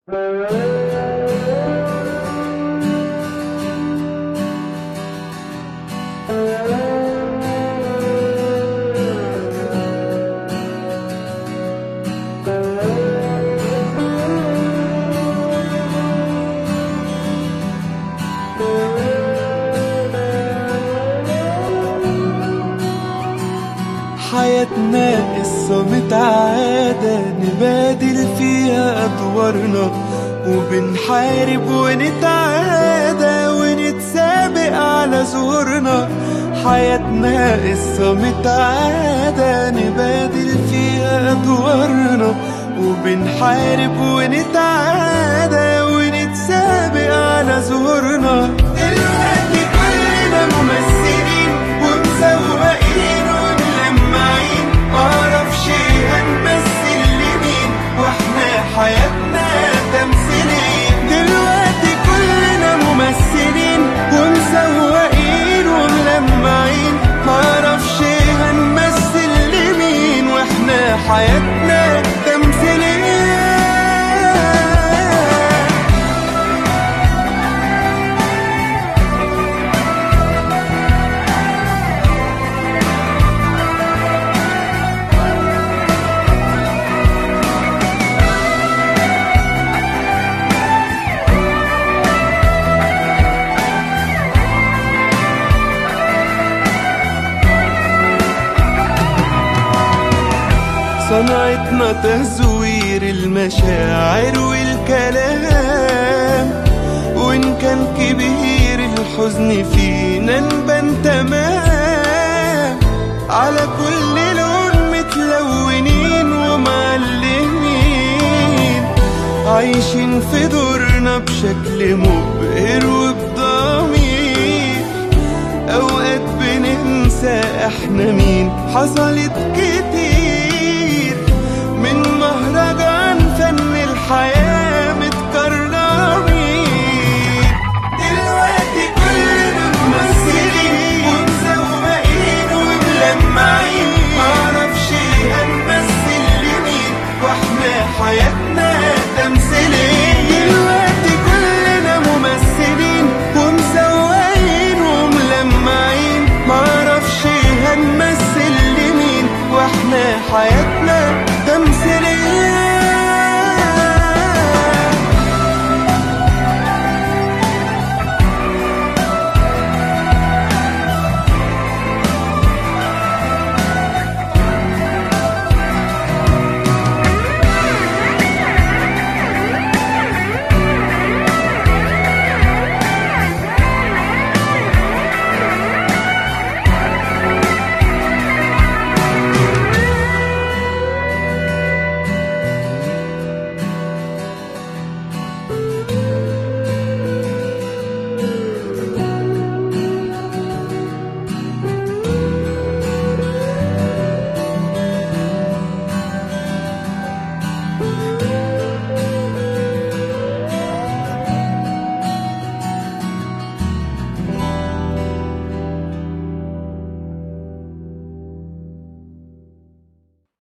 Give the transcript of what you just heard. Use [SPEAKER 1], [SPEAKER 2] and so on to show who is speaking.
[SPEAKER 1] حياتنا قصة متعادة نبادل فيها أدوارنا وبنحارب ونتعادى ونتسابق على زورنا حياتنا قصة متعادة نبادل فيها أدوارنا وبنحارب ونتعادى ونتسابق على زورنا دلوقتي كلنا ممثلين ومسوقين وملمعين معرفش هنمثل لمين واحنا حياتنا تمثيلين دلوقتي كلنا ممثلين ومسوقين وملمعين معرفش هنمثل لمين واحنا حياتنا تمثيلين صنعتنا تزوير المشاعر والكلام وإن كان كبير الحزن فينا نبان تمام على كل لون متلونين ومعلمين عايشين في دورنا بشكل مبهر وبضمير اوقات بننسى احنا مين حصلت كتير من مهرجان فن الحياة متكرمين دلوقتي كلنا ممثلين ومسوقين وملمعين معرفش هنمثل لمين واحنا حياتنا تمثيلين دلوقتي كلنا ممثلين ومسوقين وملمعين معرفش هنمثل لمين واحنا حياتنا